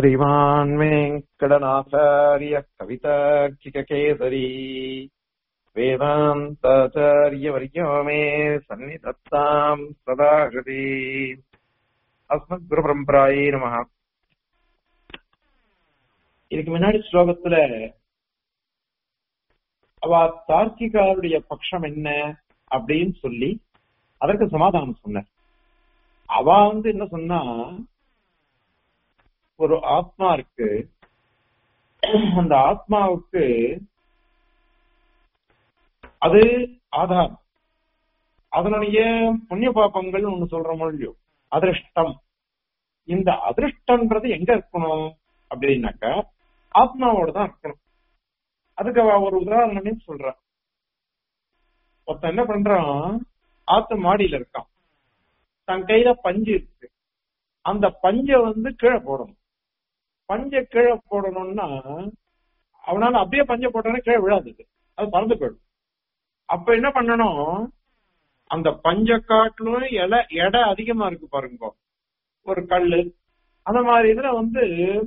श्रीमान् वेङ्कटनाथार्य कवितार्किककेसरी वेदान्ताचार्यवर्यो मे सन्निधत्ताम् सदा हृदि அஸ்மத்குருபரம்பராயே நமஹ இதுக்கு முன்னாடி ஸ்லோகத்துல அவ தார்க்கிகாருடைய பட்சம் என்ன அப்படின்னு சொல்லி அதற்கு சமாதானம் சொன்ன அவ வந்து என்ன சொன்னா ஒரு ஆத்மா இருக்கு அந்த ஆத்மாவுக்கு அது ஆதாரம் அதனுடைய புண்ணிய பாப்பங்கள் ஒண்ணு சொல்ற மொழியோ அதிருஷ்டம் இந்த அதிருஷ்டம்ன்றது எங்க இருக்கணும் அப்படின்னாக்கா ஆத்மாவோட தான் இருக்கணும் அதுக்கு அவ ஒரு உதாரணமே சொல்ற ஒருத்தன் என்ன பண்றான் ஆத்து மாடியில இருக்கான் தன் கையில பஞ்சு இருக்கு அந்த பஞ்ச வந்து கீழே போடணும் பஞ்ச கீழே போடணும்னா அவனால அப்படியே பஞ்ச போட்டோன்னா கீழே விழாது அது பறந்து போயிடும் அப்ப என்ன பண்ணணும் அந்த பஞ்ச காட்டிலும் எடை எடை அதிகமா இருக்கு பாருங்க ஒரு கல்லு அந்த மாதிரி இதுல வந்து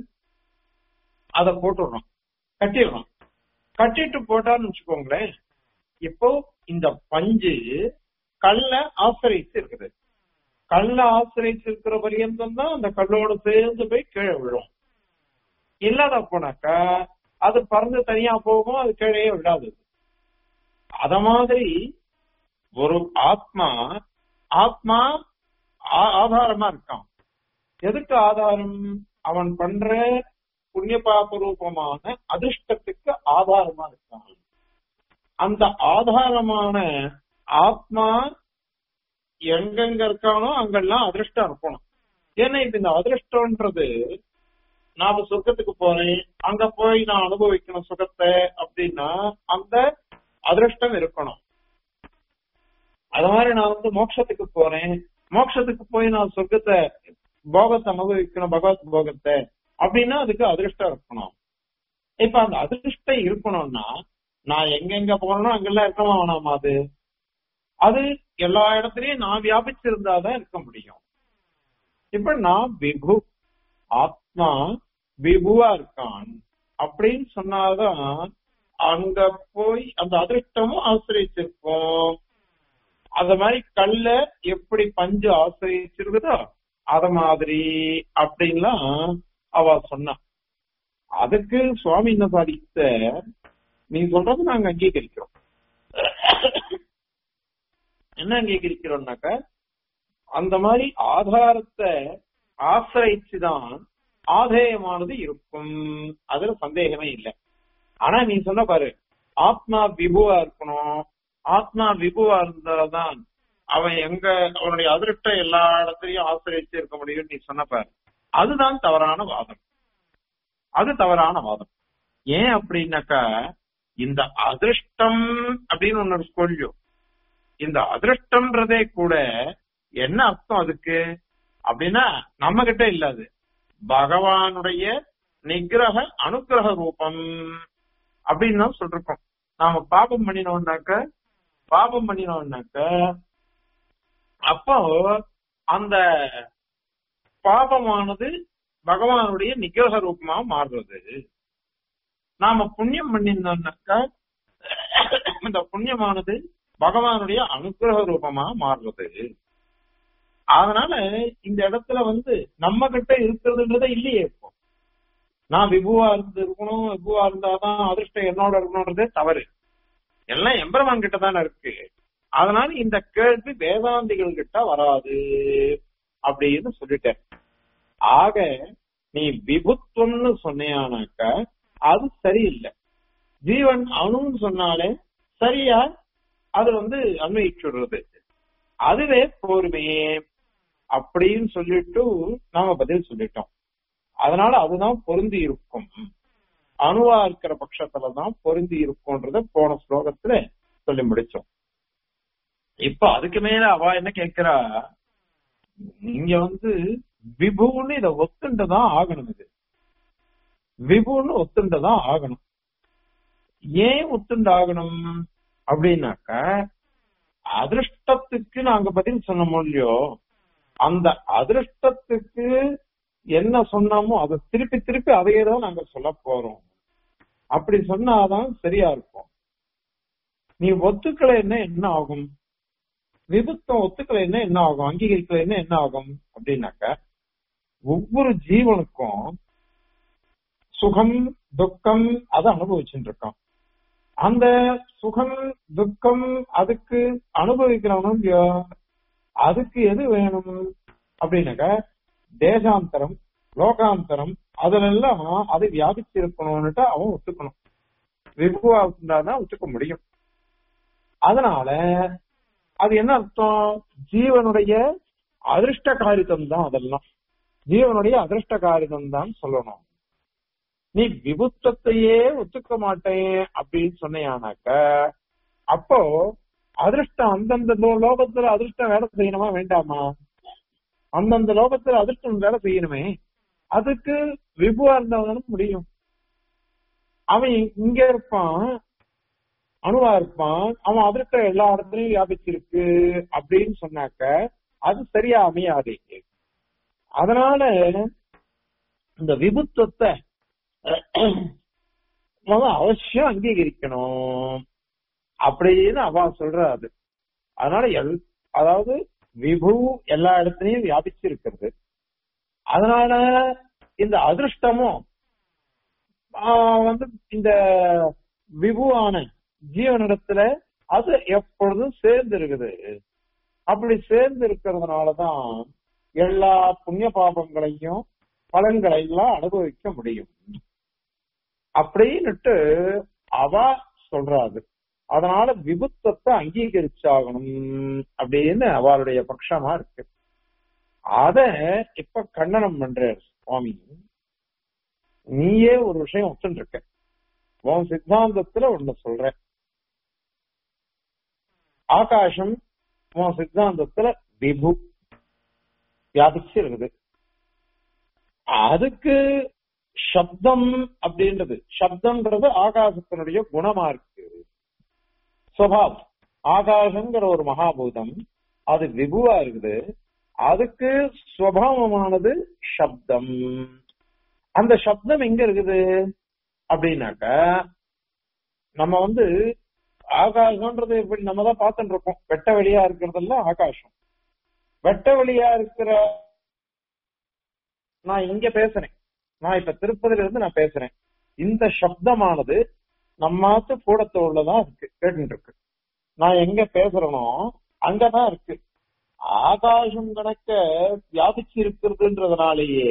அத போட்டுடுறோம் கட்டிடுறோம் கட்டிட்டு போட்டான்னு வச்சுக்கோங்களேன் இப்போ இந்த பஞ்சு கல்ல ஆசிரிச்சு இருக்குது கல்ல ஆசிரிச்சு இருக்கிற பரியந்தம் தான் அந்த கல்லோட சேர்ந்து போய் கீழே விழும் இல்லாத போனாக்கா அது பறந்து தனியா போகும் அது கீழே விடாது அத மாதிரி ஒரு ஆத்மா ஆத்மா ஆதாரமா இருக்கான் எதுக்கு ஆதாரம் அவன் பண்ற புண்ணிய பாப ரூபமான அதிர்ஷ்டத்துக்கு ஆதாரமா இருக்கான் அந்த ஆதாரமான ஆத்மா எங்கெங்க இருக்கானோ அங்கெல்லாம் அதிர்ஷ்டம் இருக்கணும் ஏன்னா இப்ப இந்த அதிர்ஷ்டம்ன்றது நான் சொர்க்கத்துக்கு போறேன் அங்க போய் நான் அனுபவிக்கணும் சுகத்தை அப்படின்னா அந்த அதிர்ஷ்டம் இருக்கணும் அது மாதிரி நான் வந்து மோட்சத்துக்கு போறேன் மோட்சத்துக்கு போய் நான் சொர்க்கத்தை போகத்தை அனுபவிக்கணும் பகவத் போகத்தை அப்படின்னா அதுக்கு அதிர்ஷ்டம் இருக்கணும் இப்ப அந்த அதிர்ஷ்டம் இருக்கணும்னா நான் எங்கெங்க போறேனோ அங்கெல்லாம் இருக்கணும் வேணாமா அது அது எல்லா இடத்துலயும் நான் வியாபிச்சிருந்தாதான் இருக்க முடியும் இப்ப நான் விபு ஆத்மா விபுவா இருக்கான் அப்படின்னு சொன்னாதான் அங்க போய் அந்த அதிர்ஷ்டமும் ஆசிரியச்சிருப்போம் அத மாதிரி கல்ல எப்படி பஞ்சு ஆசிரியச்சிருக்குதோ அத மாதிரி அப்படின்லாம் அவ சொன்னா அதுக்கு சுவாமி என்ன சாதித்த நீ சொல்றது நாங்க அங்கீகரிக்கிறோம் என்ன அங்கீகரிக்கிறோம்னாக்க அந்த மாதிரி ஆதாரத்தை ஆசிரிச்சுதான் ஆதேயமானது இருக்கும் அதுல சந்தேகமே இல்லை ஆனா நீ சொன்ன பாரு ஆத்மா விபுவா இருக்கணும் ஆத்மா விபுவா இருந்தால்தான் அவன் எங்க அவனுடைய அதிருஷ்டம் எல்லா இடத்துலயும் ஆசிரியச்சு இருக்க முடியும் நீ சொன்ன பாரு அதுதான் தவறான வாதம் அது தவறான வாதம் ஏன் அப்படின்னாக்கா இந்த அதிருஷ்டம் அப்படின்னு ஒண்ணு கொள்ளும் இந்த அதிருஷ்டம்ன்றதே கூட என்ன அர்த்தம் அதுக்கு அப்படின்னா நம்ம கிட்ட இல்லாது பகவானுடைய நிகிரக அனுகிரக ரூபம் அப்படின்னு தான் சொல்றோம் நாம பாபம் பண்ணினோம்னாக்க பாபம் பண்ணினோம்னாக்க அப்போ அந்த பாபமானது பகவானுடைய நிகிரக ரூபமா மாறுறது நாம புண்ணியம் பண்ணியிருந்தோம்னாக்க இந்த புண்ணியமானது பகவானுடைய அனுகிரக ரூபமா மாறுறது அதனால இந்த இடத்துல வந்து நம்ம கிட்ட இருக்கிறதுன்றதே இல்லையே இப்போ நான் விபுவா இருந்து இருக்கணும் விபுவா இருந்தாதான் அதிர்ஷ்டம் என்னோட இருக்கணும்ன்றதே தவறு எல்லாம் எம்பரமான் கிட்ட தானே இருக்கு அதனால இந்த கேள்வி வேதாந்திகள் கிட்ட வராது அப்படின்னு சொல்லிட்டேன் ஆக நீ விபுத்துவம்னு சொன்னியானாக்க அது சரியில்லை ஜீவன் அணுன்னு சொன்னாலே சரியா அது வந்து அன்வயிச்சுடுறது அதுவே போர்மையே அப்படின்னு சொல்லிட்டு நாம பதில் சொல்லிட்டோம் அதனால அதுதான் பொருந்தி இருக்கும் அணுவா இருக்கிற பட்சத்துலதான் பொருந்தி இருக்கும்ன்றத போன ஸ்லோகத்துல சொல்லி முடிச்சோம் இப்ப அதுக்கு மேல அவ என்ன கேக்குறா நீங்க வந்து விபுன்னு இத ஒத்துண்டதான் ஆகணும் இது விபுன்னு ஒத்துண்டதான் ஆகணும் ஏன் ஒத்துண்டு ஆகணும் அப்படின்னாக்க அதிருஷ்டத்துக்கு நாங்க பதில் சொன்னோம் இல்லையோ அந்த அதிருஷ்டத்துக்கு என்ன சொன்னாமோ அதை திருப்பி திருப்பி அதையே தான் நாங்க சொல்ல போறோம் அப்படி சொன்னாதான் சரியா இருக்கும் நீ ஒத்துக்கலைன்னா என்ன ஆகும் விபத்தம் ஒத்துக்கலைன்னா என்ன ஆகும் அங்கீகரிக்கலைன்னா என்ன ஆகும் அப்படின்னாக்க ஒவ்வொரு ஜீவனுக்கும் சுகம் துக்கம் அதை அனுபவிச்சுட்டு இருக்கோம் அந்த சுகம் துக்கம் அதுக்கு அனுபவிக்கிறவனும் இல்லையோ, அதுக்கு எது வேணும் அப்படின்னாக்க தேசாந்தரம் லோகாந்தரம் அதுலெல்லாம் அது வியாபிச்சு இருக்கணும்னுட்டு அவன் ஒத்துக்கணும் விபுவா இருந்தாதான் ஒத்துக்க முடியும் அதனால அது என்ன அர்த்தம் ஜீவனுடைய அதிர்ஷ்ட காரியம் தான் அதெல்லாம் ஜீவனுடைய அதிர்ஷ்ட காரியம் தான் சொல்லணும் நீ விபுத்தத்தையே ஒத்துக்க மாட்டேன் அப்படின்னு சொன்னையானாக்க அப்போ அதிர்ஷ்டம் அந்தந்த லோ- லோகத்துல அதிர்ஷ்டம் வேலை செய்யணுமா வேண்டாமா அந்தந்த லோகத்துல அதிர்ஷ்டம் வேலை செய்யணுமே அதுக்கு விபுவா இருந்தாலும் முடியும் அவன் இங்க இருப்பான் அணுவா இருப்பான் அவன் அதிர்ஷ்டம் எல்லா இடத்துலயும் வியாபிச்சிருக்கு அப்படின்னு சொன்னாக்க அது சரியா அமையாது அதனால இந்த விபுத்துவத்தை நம்ம அவசியம் அங்கீகரிக்கணும் அப்படின்னு அவ சொல்ற அது அதனால எல் அதாவது விபு எல்லா இடத்துலயும் வியாபிச்சு இருக்கிறது அதனால இந்த அதிர்ஷ்டமும் ஆஹ், வந்து இந்த விபுவான ஜீவனிடத்துல அது எப்பொழுதும் சேர்ந்து இருக்குது அப்படி சேர்ந்து இருக்கிறதுனாலதான் எல்லா புண்ணிய பாபங்களையும் பலன்களை எல்லாம் அனுபவிக்க முடியும் அப்படின்னுட்டு அவ சொல்றாது அதனால விபுத்தத்தை அங்கீகரிச்சாகணும் அப்படின்னு அவளுடைய பட்சமா இருக்கு அத இப்ப கண்டனம் பண்றார் சுவாமி நீயே ஒரு விஷயம் ஒத்துன்னு இருக்க உன் சித்தாந்தத்துல ஒண்ணு சொல்ற ஆகாசம் உன் சித்தாந்தத்துல விபு வியாபிச்சு இருக்குது அதுக்கு சப்தம் அப்படின்றது சப்தம்ன்றது ஆகாசத்தினுடைய குணமா இருக்கு சுவாவம் ஆகாசங்கிற ஒரு மகாபூதம் அது விபுவா இருக்குது அதுக்கு சுவாவமானது சப்தம் அந்த சப்தம் எங்க இருக்குது அப்படின்னாக்க நம்ம வந்து ஆகாசம்ன்றது இப்படி நம்ம தான் பார்த்துட்டு இருக்கோம் வெட்ட வெளியா இருக்கிறதெல்லாம் ஆகாசம் வெட்ட வெளியா இருக்கிற நான் இங்க பேசுறேன் நான் இப்ப திருப்பதில இருந்து நான் பேசுறேன் இந்த சப்தமானது நம்மாத்து கூடத்து உள்ளதான் இருக்கு கேட்டு இருக்கு நான் எங்க பேசுறேனோ அங்கதான் இருக்கு ஆகாசம் கணக்க வியாபிச்சு இருக்கிறதுன்றதுனாலேயே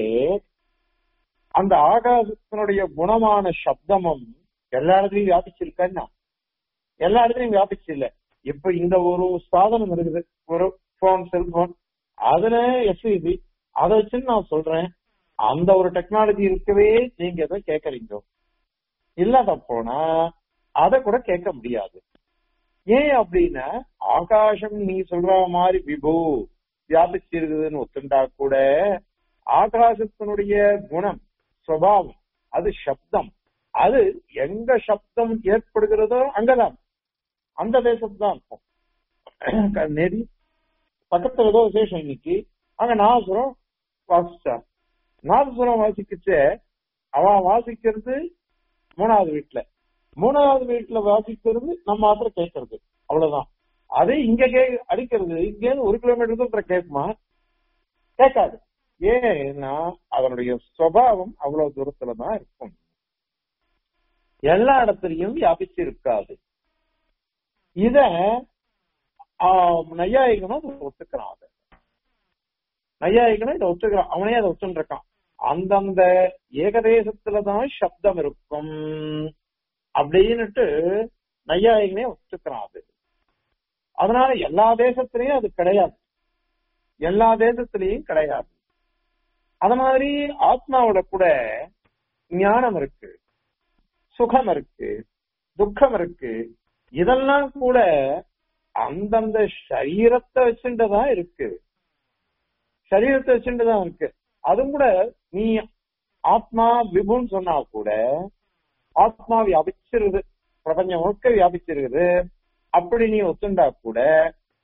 அந்த ஆகாசத்தினுடைய குணமான சப்தமும் எல்லா இடத்துலயும் வியாபிச்சிருக்கா எல்லா இடத்துலயும் வியாபிச்சு இல்ல இப்ப இந்த ஒரு சாதனம் இருக்குது ஒரு போன் செல்போன் அதுல எஸ்இபி அதை வச்சு நான் சொல்றேன் அந்த ஒரு டெக்னாலஜி இருக்கவே நீங்க எதை கேட்கறீங்க இல்லாத போனா அதை கூட கேட்க முடியாது ஏன் அப்படின்னா ஆகாசம் நீ சொல்ற மாதிரி விபு வியாபிச்சு இருக்குதுன்னு ஒத்துண்டா கூட ஆகாசத்தினுடைய குணம் சுவாவம் அது சப்தம் அது எங்க சப்தம் ஏற்படுகிறதோ அங்கதான் அந்த தேசத்துதான் இருக்கும் நெறி பக்கத்துல ஏதோ விசேஷம் இன்னைக்கு அங்க நாசுரம் வாசிச்சா நாதசுரம் வாசிக்கிச்சு அவன் வாசிக்கிறது மூணாவது வீட்டுல மூணாவது வீட்டுல வாசிக்கிறது நம்ம மாத்திரம் கேட்கறது அவ்வளவுதான் அதே இங்க கே அடிக்கிறது இங்க இருந்து ஒரு கிலோமீட்டர் தூரத்துல கேட்குமா கேட்காது ஏன்னா அதனுடைய சுவாவம் அவ்வளவு தூரத்துலதான் இருக்கும் எல்லா இடத்துலயும் வியாபிச்சு இருக்காது இத நையாயிகனும் அதை ஒத்துக்கிறான் அதை நையாயிகனும் இதை ஒத்துக்கிறான் அவனே அதை ஒத்துன்னு இருக்கான் அந்தந்த ஏகதேசத்துலதான் சப்தம் இருக்கும் அப்படின்னுட்டு நையாயிகனே ஒத்துக்கிறான் அது அதனால எல்லா தேசத்திலையும் அது கிடையாது எல்லா தேசத்திலையும் கிடையாது அது மாதிரி ஆத்மாவோட கூட ஞானம் இருக்கு சுகம் இருக்கு துக்கம் இருக்கு இதெல்லாம் கூட அந்தந்த சரீரத்தை வச்சுட்டுதான் இருக்கு சரீரத்தை வச்சுட்டுதான் இருக்கு அதுவும் கூட நீ ஆத்மா விபுன்னு சொன்னா கூட ஆத்மா வியாபிச்சிருது பிரபஞ்சம் முழுக்க வியாபிச்சிருக்குது அப்படி நீ ஒத்துண்டா கூட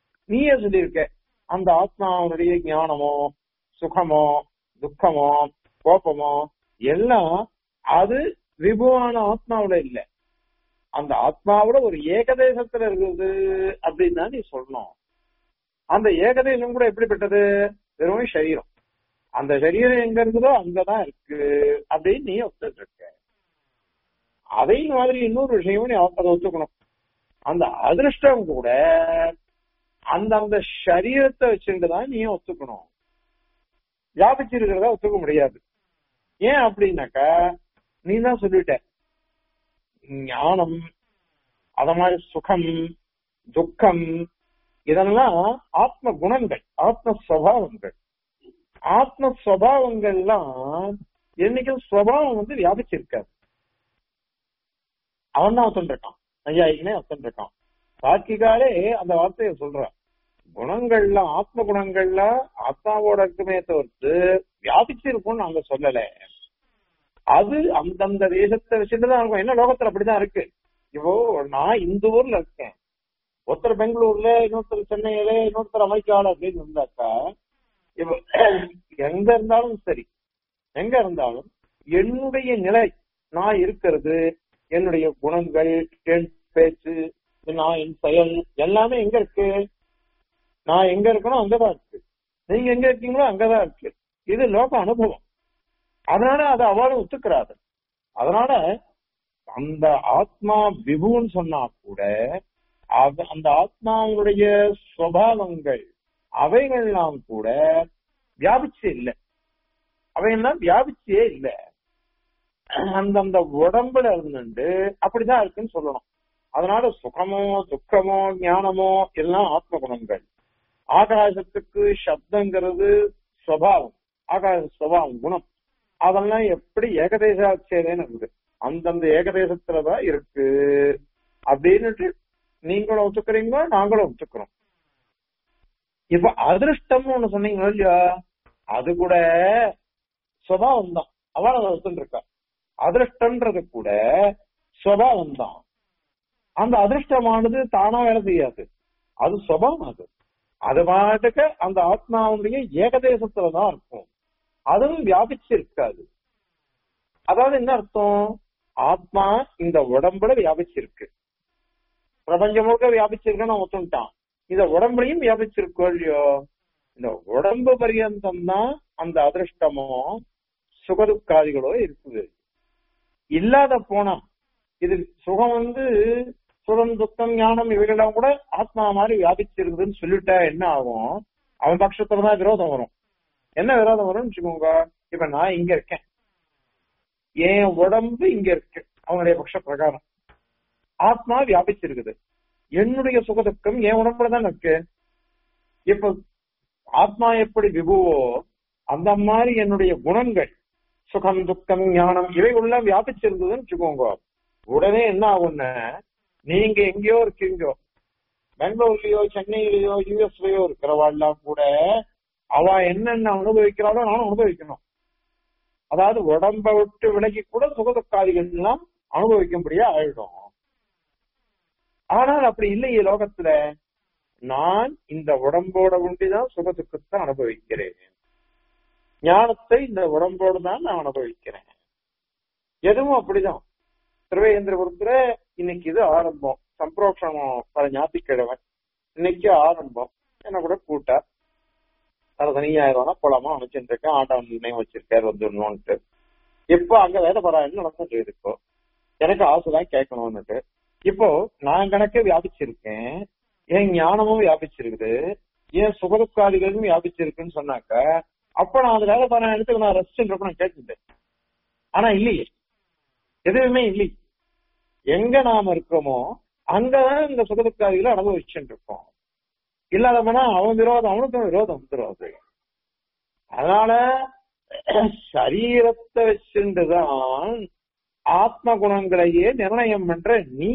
நீயே சொல்லியிருக்க அந்த ஆத்மாவனுடைய ஞானமோ சுகமோ துக்கமோ கோபமோ எல்லாம் அது விபுவான ஆத்மாவுல இல்ல அந்த ஆத்மாவோட ஒரு ஏகதேசத்துல இருக்குது அப்படின்னு தான் நீ சொல்லணும் அந்த ஏகதேசம் கூட எப்படிப்பட்டது வெறும் சரீரம் அந்த சரீரம் எங்க இருக்குதோ அங்கதான் இருக்கு அப்படின்னு நீ ஒத்துட்டு இருக்க அதே மாதிரி இன்னொரு விஷயமும் நீ அதை ஒத்துக்கணும் அந்த அதிர்ஷ்டம் கூட அந்த அந்த சரீரத்தை வச்சுட்டு தான் நீ ஒத்துக்கணும் வியாபிச்சிருக்கிறதா ஒத்துக்க முடியாது ஏன் அப்படின்னாக்கா நீ தான் சொல்லிட்ட ஞானம் அத மாதிரி சுகம் துக்கம் இதெல்லாம் ஆத்ம குணங்கள் ஆத்ம சுவாவங்கள் ஆத்ம சுவாவங்கள்லாம் என்னைக்கும் சுவாவம் வந்து வியாபிச்சிருக்காது அவன் தான் ஒத்துட்டு இருக்கான் ஐயாயிக்கனே ஒத்துட்டு இருக்கான் சாக்கிகாலே அந்த வார்த்தையை சொல்றான் குணங்கள்ல ஆத்ம குணங்கள்ல ஆத்மாவோட இருக்குமே தவிர்த்து வியாபிச்சிருக்கும்னு நாங்க சொல்லல அது அந்தந்த தேசத்தை வச்சுட்டுதான் இருக்கும் என்ன லோகத்துல அப்படிதான் இருக்கு இப்போ நான் இந்த ஊர்ல இருக்கேன் ஒருத்தர் பெங்களூர்ல இன்னொருத்தர் சென்னையில இன்னொருத்தர் அமெரிக்கால அப்படின்னு இருந்தாக்கா இப்போ எங்க இருந்தாலும் சரி எங்க இருந்தாலும் என்னுடைய நிலை நான் இருக்கிறது என்னுடைய குணங்கள் என் பேச்சு நான் என் செயல் எல்லாமே எங்க இருக்கு நான் எங்க இருக்கணும் அங்கதான் இருக்கு நீங்க எங்க இருக்கீங்களோ அங்கதான் இருக்கு இது லோக அனுபவம் அதனால அதை அவளும் ஒத்துக்கிறாரு அதனால அந்த ஆத்மா விபுன்னு சொன்னா கூட அது- அந்த ஆத்மாவுடைய சுவாவங்கள் அவைகள்லாம் கூட வியாபிச்சு இல்லை அவையெல்லாம் வியாபிச்சே இல்லை அந்தந்த உடம்புல இருந்துட்டு அப்படிதான் இருக்குன்னு சொல்லணும் அதனால சுகமோ துக்கமோ ஞானமோ எல்லாம் ஆத்ம குணங்கள் ஆகாசத்துக்கு சப்தங்கிறது சுவாவம் ஆகாச சுவாவம் குணம் அதெல்லாம் எப்படி ஏகதேசாச்சேதேன்னு இருக்குது அந்தந்த ஏகதேசத்துலதான் இருக்கு அப்படின்னுட்டு நீங்களும் ஒத்துக்கிறீங்க நாங்களும் ஒத்துக்கிறோம் இப்ப அதிருஷ்டம்னு ஒண்ணு சொன்னீங்க இல்லையா அது கூட சுபாவம் தான் அவள் அதை ஒத்துட்டு இருக்கா அதிருஷ்டன்றது கூட சுபாவம் தான் அந்த அதிர்ஷ்டமானது தானா வேலை செய்யாது அது சுபாவம் அது அது பாட்டுக்கு அந்த ஆத்மாவுடைய ஏகதேசத்துல தான் இருக்கும் அதுவும் வியாபிச்சு இருக்காது அதாவது என்ன அர்த்தம் ஆத்மா இந்த உடம்புல வியாபிச்சிருக்கு பிரபஞ்சம் முழுக்க வியாபிச்சிருக்குன்னு ஒத்துட்டான் இந்த உடம்புலையும் வியாபிச்சிருக்கோ இல்லையோ இந்த உடம்பு பரியந்தம் தான் அந்த அதிர்ஷ்டமோ சுகதுக்காதிகளோ இருக்குது இல்லாத போனா இது சுகம் வந்து சுகம் துக்கம் ஞானம் இவைகள்லாம் கூட ஆத்மா மாதிரி வியாபிச்சிருக்குதுன்னு சொல்லிட்டா என்ன ஆகும் அவன் பட்சத்துல தான் விரோதம் வரும் என்ன விரோதம் வரும்னு வச்சுக்கோங்க இப்ப நான் இங்க இருக்கேன் என் உடம்பு இங்க இருக்கு அவனுடைய பட்ச பிரகாரம் ஆத்மா வியாபிச்சிருக்குது என்னுடைய சுகதுக்கம் என் உடம்புல தான் இருக்கு இப்ப ஆத்மா எப்படி விபுவோ அந்த மாதிரி என்னுடைய குணங்கள் சுகம் துக்கம் ஞானம் இவை உள்ள வியாபிச்சிருந்ததுன்னு வச்சுக்கோங்க உடனே என்ன ஆகும்னா நீங்க எங்கேயோ இருக்கீங்கோ பெங்களூர்லயோ சென்னையிலயோ யூஎஸ்லயோ இருக்கிறவாள்லாம் கூட அவ என்னென்ன அனுபவிக்கிறாளோ நானும் அனுபவிக்கணும் அதாவது உடம்ப விட்டு விலகி கூட சுகதுக்காதிகள் எல்லாம் அனுபவிக்கும்படியா ஆயிடும் ஆனால் அப்படி இல்லையே லோகத்துல நான் இந்த உடம்போட ஒண்டிதான் சுகதுக்கத்தை அனுபவிக்கிறேன் ஞானத்தை இந்த உடம்போடு தான் நான் அனுபவிக்கிறேன் எதுவும் அப்படிதான் திருவேந்திரபுரத்துல இன்னைக்கு இது ஆரம்பம் சம்பிரோஷணம் பல ஞாயிற்றுக்கிழமை இன்னைக்கு ஆரம்பம் என்ன கூட கூட்டா தலை சனியாயிரம் போலாமா அமைச்சுட்டு இருக்கேன் ஆட்டம் நினைவு வச்சிருக்காரு வந்துடணும்ட்டு இப்போ அங்க வேத பராயணம் நடந்துட்டு இருக்கோ எனக்கு ஆசைதான் கேட்கணும்னுட்டு இப்போ நான் கணக்கே வியாபிச்சிருக்கேன் என் ஞானமும் வியாபிச்சிருக்குது என் சுகதுக்காதிகளும் வியாபிச்சிருக்குன்னு சொன்னாக்க அப்ப நான் அந்த வேலை பாராயணத்துக்கு நான் ரெஸ்ட் இருக்கணும் கேட்டுட்டேன் ஆனா இல்லையே எதுவுமே இல்லை எங்க நாம இருக்கிறோமோ அங்கதான் இந்த சுகதுக்காதிகளை அனுபவிச்சுட்டு இருக்கோம் இல்லாதவனா அவன் விரோதம் அவனுக்கும் விரோதம் வந்துடும் அதனால சரீரத்தை வச்சுட்டுதான் ஆத்ம குணங்களையே நிர்ணயம் பண்ற நீ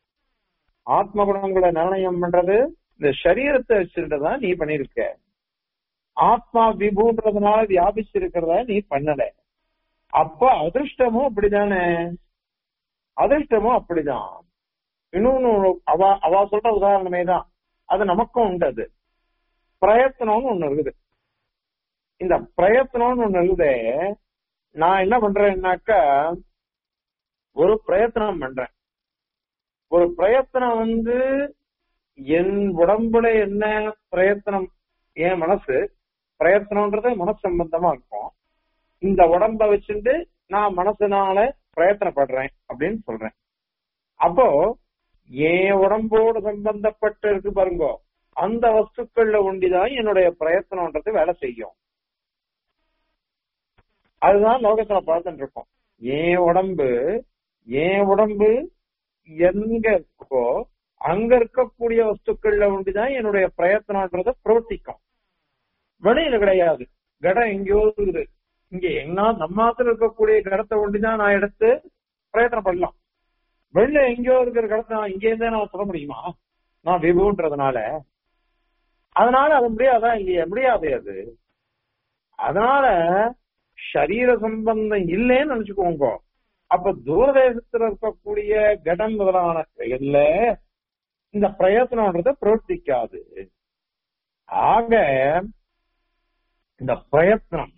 ஆத்ம குணங்களை நிர்ணயம் பண்றது இந்த சரீரத்தை வச்சுட்டுதான் நீ பண்ணிருக்க ஆத்மா விபூன்றதுனால வியாபிச்சிருக்கிறத நீ பண்ணல அப்ப அதிர்ஷ்டமும் அப்படிதானே அதிர்ஷ்டமும் அப்படிதான் இன்னொன்னு அவ அவ சொல்ற உதாரணமே தான் அது நமக்கும் உண்டு அது பிரயத்தனம்னு ஒண்ணு இருக்குது இந்த பிரயத்தனம்னு ஒண்ணு இருக்குதே நான் என்ன பண்றேன்னாக்கா ஒரு பிரயத்தனம் பண்றேன் ஒரு பிரயத்தனம் வந்து என் உடம்புல என்ன பிரயத்தனம் என் மனசு பிரயத்தனம்ன்றது மனசு சம்பந்தமா இருக்கும் இந்த உடம்ப வச்சுட்டு நான் மனசுனால பிரயத்தனப்படுறேன் அப்படின்னு சொல்றேன் அப்போ என் உடம்போடு சம்பந்தப்பட்டு இருக்கு பாருங்க அந்த வஸ்துக்கள்ல ஒண்டிதான் என்னுடைய பிரயத்தனம்ன்றது வேலை செய்யும் அதுதான் லோகத்துல பார்த்துட்டு இருக்கோம் என் உடம்பு என் உடம்பு எங்க இருக்கோ அங்க இருக்கக்கூடிய வஸ்துக்கள்ல ஒண்டிதான் என்னுடைய பிரயத்தனம்ன்றத பிரவர்த்திக்கும் வெளியில கிடையாது கடம் எங்கேயோ இருக்குது இங்க எங்கன்னா நம்மாத்துல இருக்கக்கூடிய கடத்தை ஒண்டிதான் நான் எடுத்து பிரயத்தனப்படலாம் வெளில எங்கேயோ இருக்கிற கடத்தை நான் இங்கே இருந்தே நான் சொல்ல முடியுமா நான் விபுன்றதுனால அதனால அது முடியாதா இல்லையா முடியாது அது அதனால சரீர சம்பந்தம் இல்லைன்னு நினைச்சுக்கோங்க அப்ப தூரதேசத்துல இருக்கக்கூடிய கடம் முதலான செயல்ல இந்த பிரயத்தனம்ன்றத பிரவர்த்திக்காது ஆக இந்த பிரயத்னம்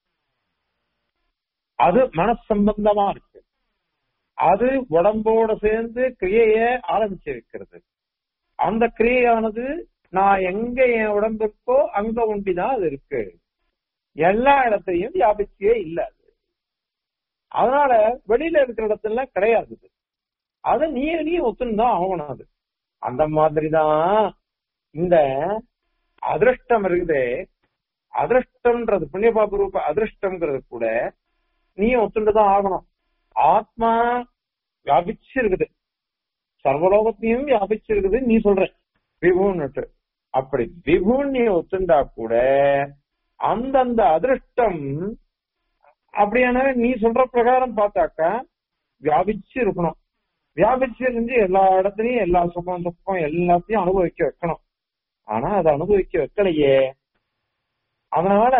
அது மனசம்பந்தமா இருக்கு அது உடம்போட சேர்ந்து கிரியைய ஆரம்பிச்சு வைக்கிறது அந்த கிரியையானது நான் எங்க என் உடம்பு இருக்கோ அங்க ஒண்டிதான் அது இருக்கு எல்லா இடத்தையும் வியாபிச்சே இல்ல அது அதனால வெளியில இருக்கிற இடத்துல கிடையாது இது. அது நீ நீ ஒத்துன்னு தான் ஆகணும் அது அந்த மாதிரிதான் இந்த அதிருஷ்டம் இருக்குதே அதிருஷ்டம்ன்றது புண்ணிய பாப ரூப அதிருஷ்டம்ங்கிறது கூட நீ ஒத்துண்டு தான் ஆகணும் ஆத்மா வியாபிச்சு இருக்குது சர்வலோகத்தையும் வியாபிச்சு இருக்குது நீ சொல்ற விபுன்னுட்டு அப்படி விபுன் நீ ஒத்துண்டா கூட அந்தந்த அதிருஷ்டம் அப்படியான நீ சொல்ற பிரகாரம் பார்த்தாக்கா வியாபிச்சு இருக்கணும் வியாபிச்சு இருந்து எல்லா இடத்துலயும் எல்லா சுகம் துக்கம் எல்லாத்தையும் அனுபவிக்க வைக்கணும் ஆனா அதை அனுபவிக்க வைக்கலையே அதனால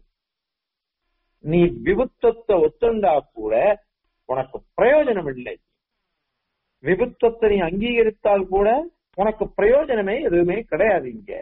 நீ விபுத்தத்தை ஒத்துண்டா கூட உனக்கு பிரயோஜனம் இல்லை விபுத்தத்தை நீ அங்கீகரித்தால் கூட உனக்கு பிரயோஜனமே எதுவுமே கிடையாது இங்க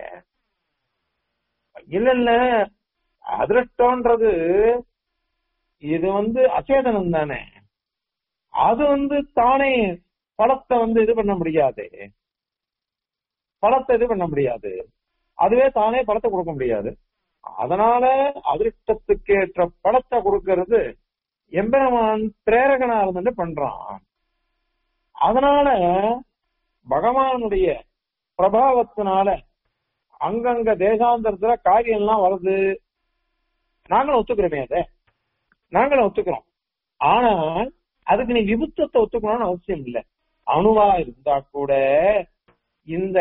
இல்ல இல்ல அதிருஷ்டம்ன்றது இது வந்து அச்சேதனம் தானே அது வந்து தானே பழத்தை வந்து இது பண்ண முடியாது பழத்தை இது பண்ண முடியாது அதுவே தானே பழத்தை கொடுக்க முடியாது அதனால அதிருஷ்டத்துக்கு ஏற்ற பழத்தை கொடுக்கறது எம்பெருமான் பிரேரகனா இருந்துட்டு பண்றான் அதனால பகவானுடைய பிரபாவத்தினால அங்கங்க தேசாந்தரத்துல காரியம் எல்லாம் வருது நாங்களும் ஒத்துக்கிறோமே அதை நாங்களும் ஒத்துக்கிறோம் ஆனால் அதுக்கு நீ விபுத்தத்தை ஒத்துக்கணும்னு அவசியம் இல்லை அணுவா இருந்தா கூட இந்த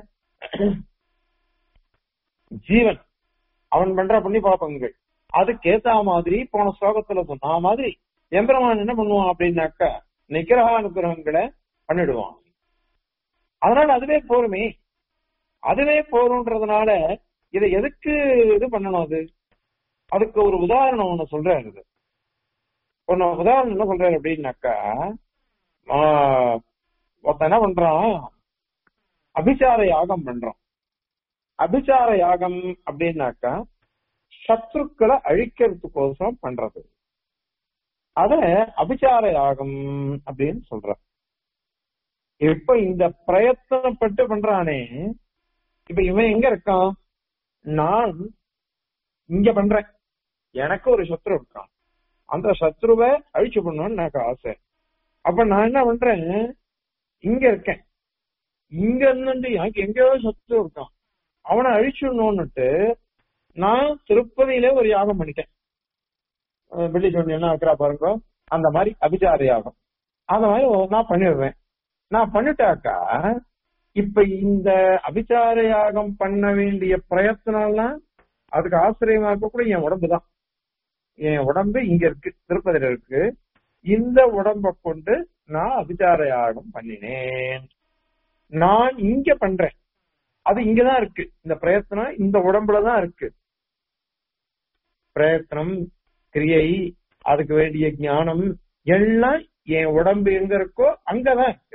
ஜீவன் அவன் பண்ற புண்ணிய பாப்பங்கள் அதுக்கேத்த மாதிரி போன ஸ்லோகத்துல சொன்ன மாதிரி எம்பெருமான் என்ன பண்ணுவான் அப்படின்னாக்கா நிக்கிரக அனுகிரகங்களை பண்ணிடுவான் அதனால அதுவே போருமே அதுவே போரும்ன்றதுனால இதை எதுக்கு இது பண்ணணும் அது அதுக்கு ஒரு உதாரணம் ஒண்ணு சொல்றாரு இது. ஒண்ணு உதாரணம் என்ன சொல்றாரு அப்படின்னாக்கா ஆஹ், ஒருத்தன் என்ன பண்றான் அபிசார யாகம் பண்றான் அபிசார யாகம் அப்படின்னாக்கா சத்ருக்களை அழிக்கிறதுக்கோசரம் பண்றது அத அபிசார யாகம் அப்படின்னு சொல்ற இப்ப இந்த பிரயத்தனப்பட்டு பண்றானே இப்ப இவன் எங்க இருக்கான் நான் இங்க பண்றேன் எனக்கு ஒரு சத்ரு இருக்கான் அந்த சத்ருவை அழிச்சு பண்ணணும்னு எனக்கு ஆசை அப்ப நான் என்ன பண்றேன் இங்க இருக்கேன் இங்க இருந்து எனக்கு எங்கேயோ சத்ரு இருக்கான் அவனை அழிச்சுடணும்னுட்டு நான் திருப்பதியில ஒரு யாகம் பண்ணிட்டேன் அஹ் வெள்ளி சொல்லி என்ன வைக்கிறா பாருங்க அந்த மாதிரி அபிச்சார யாகம் அந்த மாதிரி நான் பண்ணிடுறேன் நான் பண்ணிட்டாக்கா இப்ப இந்த அபிச்சார யாகம் பண்ண வேண்டிய பிரயத்தனம்லாம் அதுக்கு ஆசிரியமா இருக்கக்கூடிய என் உடம்பு தான் என் உடம்பு இங்க இருக்கு திருப்பதியில இருக்கு இந்த உடம்ப கொண்டு நான் அபிச்சார யாகம் பண்ணினேன் நான் இங்க பண்றேன் அது இங்கதான் இருக்கு இந்த பிரயத்தனம் இந்த உடம்புலதான் இருக்கு பிரயத்தனம் கிரியை அதுக்கு வேண்டிய ஞானம் எல்லாம் என் உடம்பு எங்க இருக்கோ அங்கதான் இருக்கு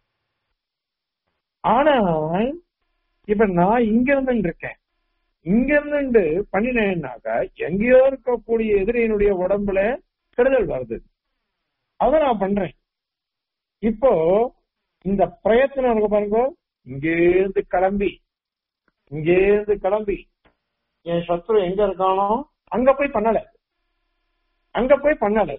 ஆனால் இப்ப நான் இங்க இருந்து இருக்கேன் இங்க இருந்து பண்ணினேன்னாக்கா எங்கேயோ இருக்கக்கூடிய எதிரியினுடைய உடம்புல கெடுதல் வருது அதை நான் பண்றேன் இப்போ இந்த பிரயத்தனம் இருக்கு பாருங்க இங்கேருந்து கிளம்பி இங்கேருந்து கிளம்பி என் சத்ரு எங்க இருக்கானோ அங்க போய் பண்ணல அங்க போய் பண்ணல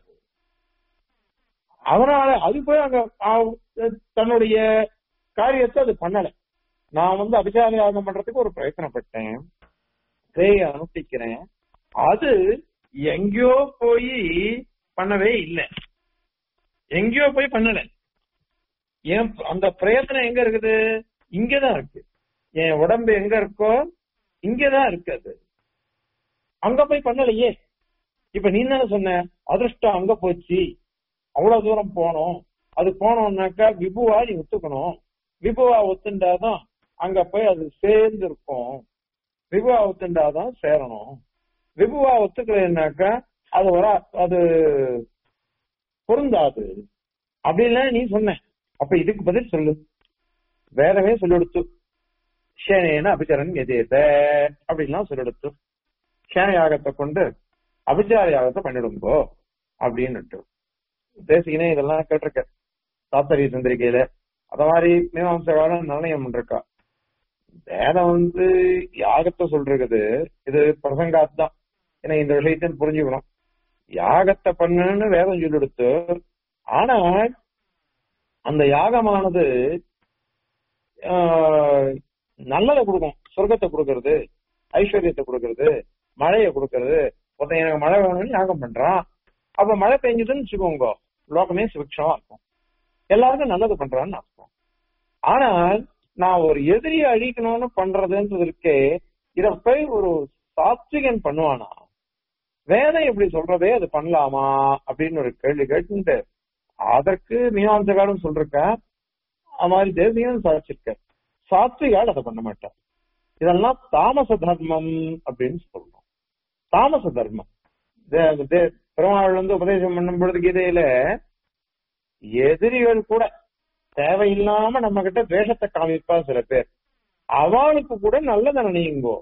அதனால அது போய் அங்க ஆ- தன்னுடைய காரியத்தை அது பண்ணல நான் வந்து அபிசார யாகம் பண்றதுக்கு ஒரு பிரயத்தனப்பட்டேன் பேயை அனுஷ்டிக்கிறேன் அது எங்கேயோ போய் பண்ணவே இல்லை எங்கேயோ போய் பண்ணல ஏன் அந்த பிரயத்தனம் எங்க இருக்குது இங்கதான் இருக்கு என் உடம்பு எங்க இருக்கோ இங்கதான் இருக்கு அது அங்க போய் பண்ணலையே இப்ப நீ என்ன சொன்ன அதிர்ஷ்டம் அங்க போச்சு அவ்வளவு தூரம் போனோம் அது போனோம்னாக்கா விபுவா நீ ஒத்துக்கணும் விபுவா ஒத்துண்டாதான் அங்க போய் அது சேர்ந்து இருக்கும் விபுவா ஒத்துண்டாதான் சேரணும் விபுவா ஒத்துக்கலைன்னாக்கா அது வர அது பொருந்தாது அப்படின்லாம் நீ சொன்ன அப்ப இதுக்கு பதில் சொல்லு வேறவே சொல்லெடுத்து சேனேன அபிச்சரன் எதேத அப்படின்லாம் சொல்லெடுத்து சேன யாகத்தை கொண்டு அபிச்சார யாகத்தை பண்ணிடுங்கோ அப்படின்னுட்டு தேசிகனே இதெல்லாம் கேட்டிருக்க தாத்தரி சந்திரிகையில அத மாதிரி மீமாம்சகாலம் நிர்ணயம் பண்ணிருக்கா வேதம் வந்து யாகத்தை சொல்றது இது பிரசங்காத் தான் ஏன்னா இந்த விஷயத்தையும் புரிஞ்சுக்கணும் யாகத்தை பண்ணுன்னு வேதம் சொல்லெடுத்து ஆனா அந்த யாகமானது ஆஹ், நல்லதை கொடுக்கும் சொர்க்கத்தை கொடுக்கறது ஐஸ்வர்யத்தை கொடுக்கறது மழையை கொடுக்கறது ஒருத்தன் எனக்கு மழை வேணும்னு யாகம் பண்றான் அப்ப மழை பெஞ்சதுன்னு வச்சுக்கோங்க லோகமே சுபிக்ஷமா இருக்கும் எல்லாருக்கும் நல்லது பண்றான்னு அர்த்தம் ஆனால் நான் ஒரு எதிரியை அழிக்கணும்னு பண்றதுன்றது இருக்கே இத போய் ஒரு சாத்விகன் பண்ணுவானா வேதம் எப்படி சொல்றதே அது பண்ணலாமா அப்படின்னு ஒரு கேள்வி கேட்டு அதற்கு மீனாம்சகாலும் சொல்லிருக்க அது மாதிரி தேசியம் சாதிச்சிருக்க சாத்விகால் அதை பண்ண மாட்டார் இதெல்லாம் தாமச தர்மம் அப்படின்னு சொல்லணும் தாமச தர்மம் தே- தே- பெருமாள் வந்து உபதேசம் பண்ணும் பொழுது கீதையில எதிரிகள் கூட தேவையில்லாம நம்ம கிட்ட துவேஷத்தை காமிப்பா சில பேர் அவளுக்கு கூட நல்லதை நினையுங்கோ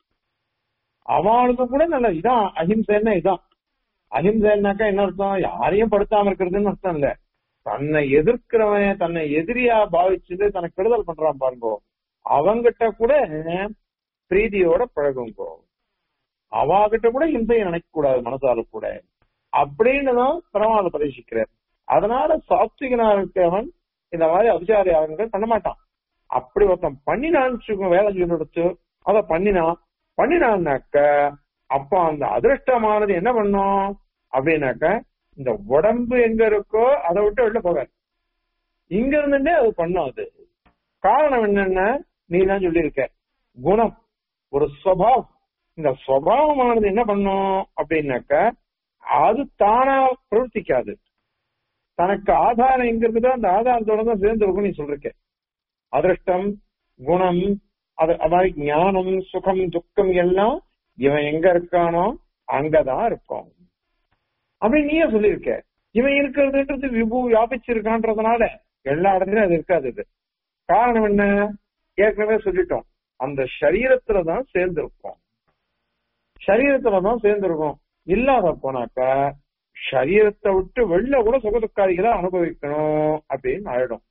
அவளுக்கு கூட நல்ல இதான் அஹிம்சைன்னா இதான் அஹிம்சைன்னாக்கா என்ன அர்த்தம் யாரையும் படுத்தாம இருக்கிறதுன்னு அர்த்தம் இல்ல தன்னை எதிர்க்கிறவன் தன்னை எதிரியா பாவிச்சுட்டு தனக்கு கெடுதல் பண்றான் பாருங்கோ அவங்கிட்ட கூட பிரீதியோட பழகுங்கோ அவாகிட்ட கூட இம்சையை நினைக்க கூடாது மனசால கூட அப்படின்னு தான் பெருமாள் பிரதேசிக்கிறார் அதனால சாத்விகனா இருக்கவன் இந்த மாதிரி அபிச்சார யாகங்கள் பண்ண மாட்டான் அப்படி ஒருத்தன் பண்ணினான்னு வச்சுக்கோ வேலை சொல்லி அதை பண்ணினான் பண்ணினான்னாக்க அப்ப அந்த அதிருஷ்டமானது என்ன பண்ணும் அப்படின்னாக்க இந்த உடம்பு எங்க இருக்கோ அதை விட்டு வெளில போகாது இங்க இருந்துட்டே அது பண்ணும் அது காரணம் என்னன்னா நீ தான் சொல்லியிருக்க குணம் ஒரு சுவாவம் இந்த சுவாவமானது என்ன பண்ணும் அப்படின்னாக்க அது தானா பிரவர்த்திக்காது தனக்கு ஆதாரம் எங்க இருக்குதோ அந்த ஆதாரத்தோட தான் சேர்ந்து இருக்கும் நீ சொல்லிருக்க அதிருஷ்டம் குணம் அது அது மாதிரி ஞானம் சுகம் துக்கம் எல்லாம் இவன் எங்க இருக்கானோ அங்கதான் இருக்கும் அப்படி நீயே சொல்லியிருக்க இவன் இருக்கிறதுன்றது விபு வியாபிச்சிருக்கான்றதுனால எல்லா இடத்துலயும் அது இருக்காது இது காரணம் என்ன ஏற்கனவே சொல்லிட்டோம் அந்த சரீரத்துல தான் சேர்ந்திருக்கும் சரீரத்துல தான் சேர்ந்திருக்கும் இல்லாத போனாக்கா சரீரத்தை விட்டு வெளில கூட சுகதுக்காரிகளை அனுபவிக்கணும் அப்படின்னு ஆயிடும்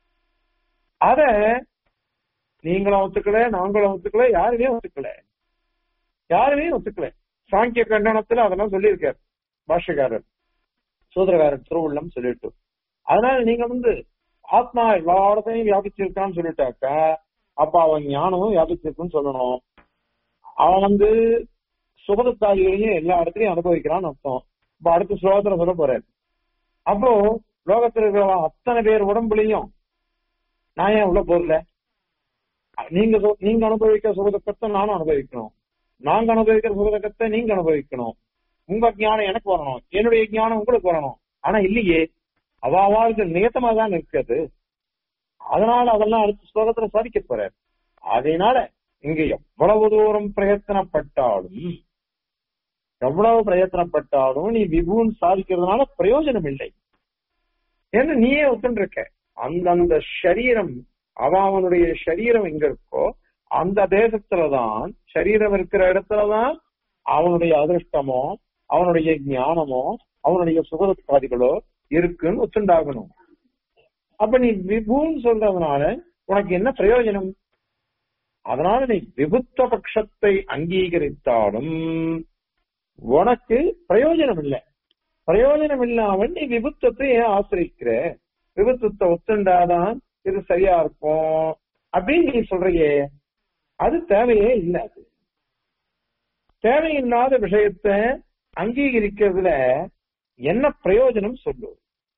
அத நீங்களும் ஒத்துக்கல நாங்களும் ஒத்துக்கல யாருமே ஒத்துக்கல யாருமே ஒத்துக்கல சாங்கிய கண்டனத்துல அதெல்லாம் சொல்லியிருக்காரு பாஷ்யக்காரர் சூத்திரக்காரர் திருவுள்ளம் சொல்லிட்டு அதனால நீங்க வந்து ஆத்மா எல்லா இடத்தையும் வியாபிச்சிருக்கான்னு சொல்லிட்டாக்கா அப்ப அவன் ஞானமும் வியாபிச்சிருக்குன்னு சொல்லணும் அவன் வந்து சுகதுக்காரிகளையும் எல்லா இடத்துலயும் அனுபவிக்கிறான்னு அர்த்தம் இப்ப அடுத்த ஸ்லோகத்துல சொல்ல போறாரு அப்போ லோகத்துல இருக்கிற அத்தனை பேர் உடம்புலையும் நான் ஏன் உள்ள போறல நீங்க சொ- நீங்க அனுபவிக்கிற சுகதுக்கத்தை நானும் அனுபவிக்கணும் நாங்க அனுபவிக்கிற சுகதுக்கத்தை நீங்க அனுபவிக்கணும் உங்க ஞானம் எனக்கு வரணும் என்னுடைய ஞானம் உங்களுக்கு வரணும் ஆனா இல்லையே அவ அவளுக்கு நியத்தமா தான் இருக்குது அதனால அதெல்லாம் அடுத்த ஸ்லோகத்துல சாதிக்க போறாரு அதனால இங்க எவ்வளவு தூரம் பிரயத்தனப்பட்டாலும் எவ்வளவு பிரயத்தனப்பட்டாலும் நீ விபுன்னு சாதிக்கிறதுனால பிரயோஜனம் இல்லை ஏன்னா நீயே ஒத்துருக்க அந்தந்த சரீரம் அவன் அவனுடைய சரீரம் எங்க இருக்கோ அந்த தேசத்துலதான் சரீரம் இருக்கிற இடத்துலதான் அவனுடைய அதிர்ஷ்டமோ அவனுடைய ஞானமோ அவனுடைய சுகதுக்காதிகளோ இருக்குன்னு ஒத்துண்டாகணும் அப்ப நீ விபுன்னு சொல்றதுனால உனக்கு என்ன பிரயோஜனம் அதனால நீ விபுத்த பட்சத்தை அங்கீகரித்தாலும் உனக்கு பிரயோஜனம் இல்லை பிரயோஜனம் இல்லாமல் நீ விபுத்தத்தை ஏன் ஆசிரிக்கிற விபத்துத்தை ஒத்துண்டாதான் இது சரியா இருக்கும் அப்படின்னு நீ சொல்றியே அது தேவையே இல்லை அது தேவையில்லாத விஷயத்தை அங்கீகரிக்கிறதுல என்ன பிரயோஜனம் சொல்லு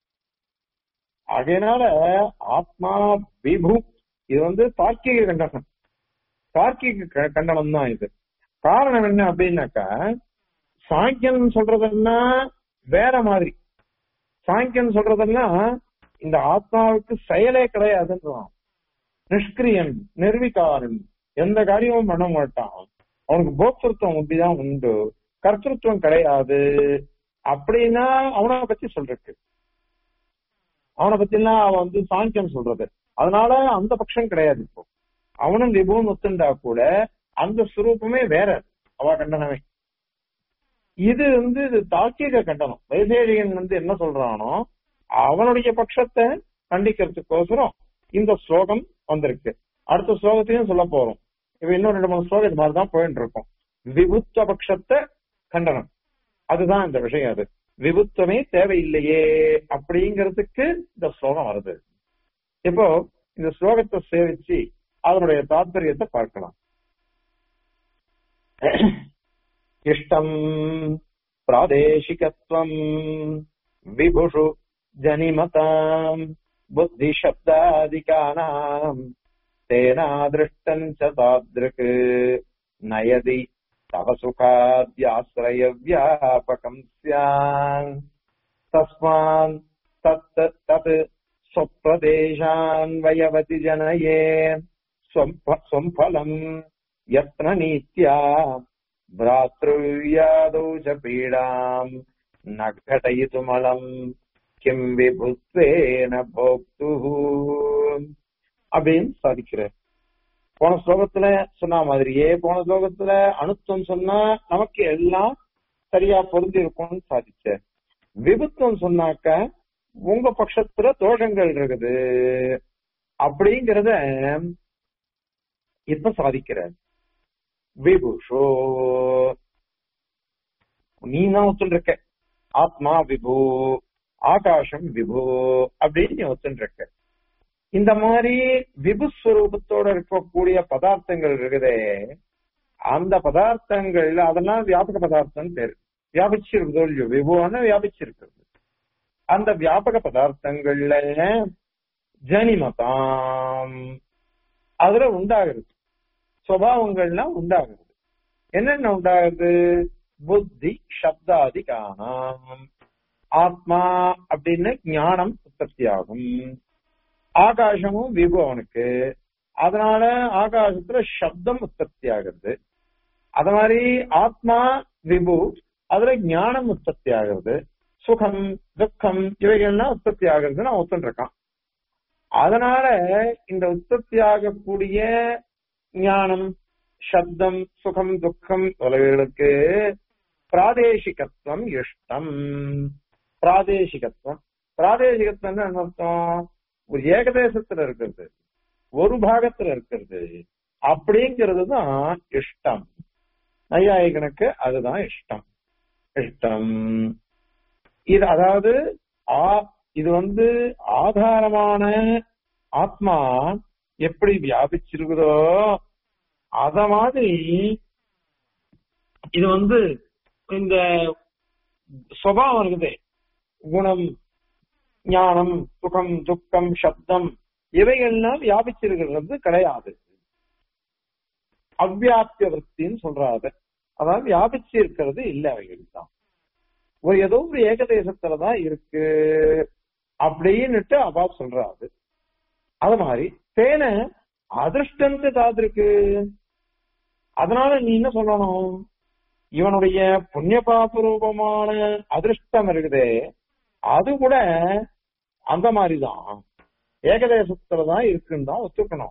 அதனால ஆத்மா விபு இது வந்து தார்க்கிக கண்டனம் தார்க்கிக க- கண்டனம் தான் இது காரணம் என்ன அப்படின்னாக்கா சாங்கியன் சொல்றதெல்லாம் வேற மாதிரி சாங்கியன் சொல்றதெல்லாம் இந்த ஆத்மாவுக்கு செயலே கிடையாதுன்றான் நிஷ்கிரியன் நிர்விகாரன் எந்த காரியமும் பண்ண மாட்டான் அவனுக்கு போக்திருத்தம் அப்படிதான் உண்டு கர்த்தத்துவம் கிடையாது அப்படின்னா அவனை பத்தி சொல்றக்கு அவனை பத்திலாம் அவன் வந்து சாங்கியம் சொல்றது அதனால அந்த பட்சம் கிடையாது இப்போ அவனும் விபுன்னு ஒத்துண்டா கூட அந்த சுரூபமே வேற அவ கண்டனமே இது வந்து இது தார்க்கிக கண்டனம் வைசேஷிகன் வந்து என்ன சொல்றானோ அவனுடைய பட்சத்தை கண்டிக்கிறதுக்கோசரம் இந்த ஸ்லோகம் வந்திருக்கு அடுத்த ஸ்லோகத்தையும் சொல்ல போறோம் இப்ப இன்னும் ரெண்டு மூணு ஸ்லோகம் இது மாதிரிதான் போயிட்டு இருக்கும் விபுத்த பட்சத்தை கண்டனம் அதுதான் இந்த விஷயம் அது விபுத்தமே தேவையில்லையே அப்படிங்கிறதுக்கு இந்த ஸ்லோகம் வருது இப்போ இந்த ஸ்லோகத்தை சேவிச்சு அதனுடைய தாத்பரியத்தை பார்க்கலாம் இஷ்டம் பிராதேசிகத்வம் விபுஷு ஜனிமதாம் புத்திசப்தாதிகானாம் तेनादृष्टम् च तादृक् नयति तव सुखाद्याश्रयव्यापकम् स्यान् तस्मान् तत् तत् स्वप्रदेशान्वयवति जनये स्वम् स्वम् फलम् यत्ननीत्या भ्रातृव्यादौ च पीडाम् न घटयितुमलम् किम् विभुत्वेन भोक्तुः அப்படின்னு சாதிக்கிறார் போன ஸ்லோகத்துல சொன்ன மாதிரியே போன ஸ்லோகத்துல அணுத்துவம் சொன்னா நமக்கு எல்லாம் சரியா பொருந்தி இருக்கும்னு சாதிச்சார் விபுத்துவம் சொன்னாக்க உங்க பட்சத்துல தோஷங்கள் இருக்குது அப்படிங்கறத இப்ப சாதிக்கிறார் விபுஷோ நீ தான் ஒத்துருக்க ஆத்மா விபு ஆகாசம் விபு அப்படின்னு நீ ஒத்துருக்க இந்த மாதிரி விபுஸ்வரூபத்தோட இருக்கக்கூடிய பதார்த்தங்கள் இருக்குதே அந்த பதார்த்தங்கள் அதெல்லாம் வியாபக பதார்த்தம் பேரு வியாபிச்சிருக்குதோ இல்லையோ விபுவான வியாபிச்சிருக்கிறது அந்த வியாபக பதார்த்தங்கள்ல ஜனிமதாம் அதுல உண்டாகிறது சுவாவங்கள்லாம் உண்டாகிறது என்னென்ன உண்டாகுது புத்தி சப்தாதி காணாம் ஆத்மா அப்படின்னு ஞானம் உற்பத்தி ஆகும் ஆகாசமும் விபு அவனுக்கு அதனால ஆகாசத்துல சப்தம் உற்பத்தி ஆகிறது அது மாதிரி ஆத்மா விபு அதுல ஞானம் உற்பத்தி ஆகிறது சுகம் துக்கம் இவைகள்லாம் உற்பத்தி ஆகுறதுன்னு அவன் ஒத்துருக்கான் அதனால இந்த உற்பத்தி ஆகக்கூடிய ஞானம் சப்தம் சுகம் துக்கம் உலகளுக்கு பிராதேசிகத்துவம் இஷ்டம் பிராதேசிகத்துவம் பிராதேசிகத்துவம் என்ன அர்த்தம் ஒரு ஏகதேசத்துல இருக்கிறது ஒரு பாகத்துல இருக்கிறது அப்படிங்கிறது தான் இஷ்டம் நையாயிகனுக்கு அதுதான் இஷ்டம் இஷ்டம் இது அதாவது ஆ- இது வந்து ஆதாரமான ஆத்மா எப்படி வியாபிச்சிருக்குதோ அத மாதிரி இது வந்து இந்த சுபாவம் இருக்குது குணம் ஞானம் சுகம் துக்கம் சப்தம் இவைகள்லாம் வியாபிச்சிருக்கிறது கிடையாது அவ்வியாபிய விற்த்தின்னு சொல்றாரு அதாவது வியாபிச்சு இருக்கிறது இல்லை அவைகள் தான் ஒரு ஏதோ ஒரு ஏகதேசத்துலதான் இருக்கு அப்படின்னுட்டு அவா சொல்றாரு அது மாதிரி தேன அதிர்ஷ்டந்து தாதிருக்கு அதனால நீ என்ன சொல்லணும் இவனுடைய புண்ணிய பாப ரூபமான அதிர்ஷ்டம் இருக்குதே அது கூட அந்த மாதிரிதான் ஏகதேசத்துலதான் இருக்குன்னு தான் ஒத்துக்கணும்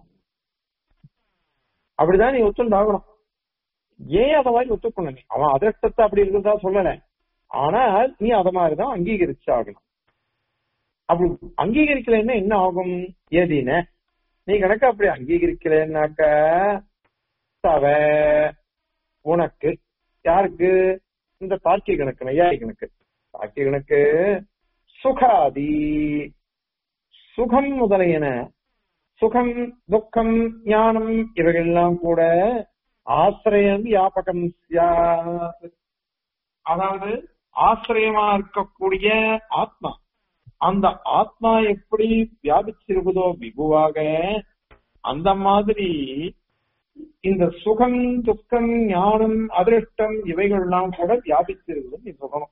அப்படிதான் நீ ஒத்துண்டாகணும் ஏன் அத மாதிரி ஒத்துக்கணும் நீ அவன் அதிர்ஷ்டத்தை அப்படி இருக்கிறதா சொல்லல ஆனால் நீ அத மாதிரிதான் அங்கீகரிச்சாகணும் அப்படி அங்கீகரிக்கலைன்னா என்ன ஆகும் எதின நீ கணக்க அப்படி அங்கீகரிக்கலைன்னாக்க தவ உனக்கு யாருக்கு இந்த தார்க்கிக கணக்கு நையாரி கணக்கு தார்க்கிக கணக்கு சுகாதி சுகம் முதலியன சுகம் துக்கம் ஞானம் இவைகள்லாம் கூட ஆசிரியம் வியாபகம் சியாத். அதாவது ஆசிரியமா இருக்கக்கூடிய ஆத்மா அந்த ஆத்மா எப்படி வியாபிச்சிருக்குதோ விபுவாக அந்த மாதிரி இந்த சுகம் துக்கம் ஞானம் அதிருஷ்டம் இவைகள்லாம் கூட வியாபிச்சிருக்குது நீ சொல்லணும்